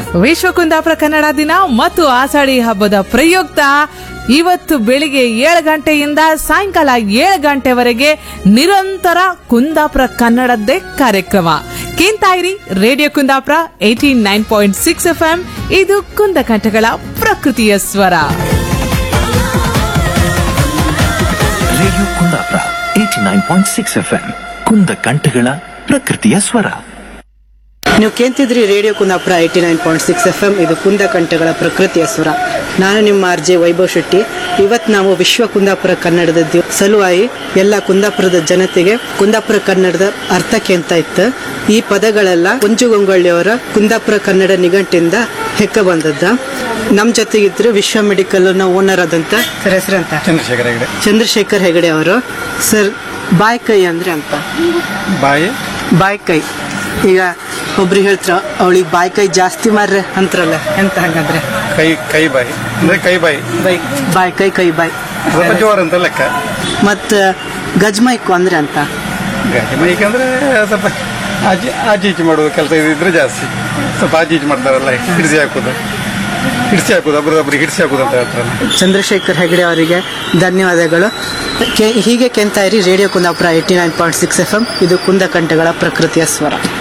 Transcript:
ವಿಶ್ವ ಕುಂದಾಪುರ ಕನ್ನಡ ದಿನ ಮತ್ತು ಆಷಾಢಿ ಹಬ್ಬದ ಪ್ರಯುಕ್ತ ಇವತ್ತು ಬೆಳಿಗ್ಗೆ ಏಳು ಗಂಟೆಯಿಂದ ಸಾಯಂಕಾಲ ಏಳು ಗಂಟೆವರೆಗೆ ನಿರಂತರ ಕುಂದಾಪುರ ಕನ್ನಡದ್ದೇ ಕಾರ್ಯಕ್ರಮ ಕೇಂತಾಯಿರಿ radio Kundapura eighty nine point six F M ಇದು ಕುಂದಕಂಠಗಳ ಪ್ರಕೃತಿಯ ಸ್ವರ radio Kundapura eighty nine point six F M ಕುಂದ ಕಂಠಗಳ ಪ್ರಕೃತಿಯ ಸ್ವರ ನೀವು ಕೇಂತಿದ್ರಿ radio Kundapura eighty nine point six F M ಇದು ಕುಂದ ಕಂಠಗಳ ಪ್ರಕೃತಿಯ ಸ್ವರ ನಾನು ನಿಮ್ಮ ಆರ್ ಜೆ ವೈಭವ್ ಶೆಟ್ಟಿ ಇವತ್ತು ನಾವು ವಿಶ್ವ ಕುಂದಾಪುರ ಕನ್ನಡದ ದಿವ ಸಲುವಾಗಿ ಎಲ್ಲ ಕುಂದಾಪುರದ ಜನತೆಗೆ ಕುಂದಾಪುರ ಕನ್ನಡದ ಅರ್ಥಕ್ಕೆ ಅಂತ ಇತ್ತು ಈ ಪದಗಳೆಲ್ಲ ಕುಂಜುಗೊಂಗೊಳ್ಳಿಯವರ ಕುಂದಾಪುರ ಕನ್ನಡ ನಿಘಂಟಿಂದ ಹೆಕ್ಕ ಬಂದದ್ದ ನಮ್ಮ ಜೊತೆಗಿದ್ರು ವಿಶ್ವ ಮೆಡಿಕಲ್ ನ ಓನರ್ ಆದಂತ ಸರ್ ಹೆಸರಂತ ಚಂದ್ರಶೇಖರ ಹೆಗಡೆ ಚಂದ್ರಶೇಖರ್ ಹೆಗಡೆ ಅವರು ಸರ್ ಬಾಯ್ ಕೈ ಅಂದ್ರೆ ಅಂತ ಬಾಯಿ ಬಾಯ್ ಕೈ ಈಗ ಒಬ್ರು ಹೇಳ್ತಾರ ಅವಳಿಗೆ ಬಾಯ್ ಕೈ ಜಾಸ್ತಿ ಮಾರ್ರೆ ಅಂತಾರಲ್ಲ ಎಂತ ಹಂಗಂದ್ರೆ ಕೈ ಕೈ ಬಾಯಿ ಅಂದ್ರೆ ಕೈ ಬಾಯಿ ಬೈ ಬಾಯ್ ಕೈ ಕೈ ಬಾಯ್ ಸ್ವಲ್ಪ ಜೋರ್ ಅಂತ ಲೆಕ್ಕ ಮತ್ತ ಗಜ್ಮೈಕು ಅಂದ್ರೆ ಅಂತ ಗಾಡಿ ಮೈಕ್ ಅಂದ್ರೆ ಸ್ವಲ್ಪ ಆಚೆ ಆಚೆ ಈಚೆ ಮಾಡುವ ಕೆಲಸ ಇದ್ರೆ ಜಾಸ್ತಿ ಸ್ವಲ್ಪ ಆಚೆ ಈಚೆ ಮಾಡ್ತಾರಲ್ಲ ಹಿಡಿಸಿ ಹಾಕುದು ಹಿಡಿಸಿ ಹಾಕುದು ಒಬ್ರೊಬ್ರಿಗೆ ಹಿಡಿಸಿ ಹಾಕುದು ಅಂತ ಹೇಳ್ತಾರಲ್ಲ ಚಂದ್ರಶೇಖರ್ ಹೆಗಡೆ ಅವರಿಗೆ ಧನ್ಯವಾದಗಳು ಕೆ- ಹೀಗೆ ಕೆಂತಾಯಿರಿ radio Kundapura eighty nine point six F M ಇದು ಕುಂದಕಂಠಗಳ ಪ್ರಕೃತಿಯ ಸ್ವರ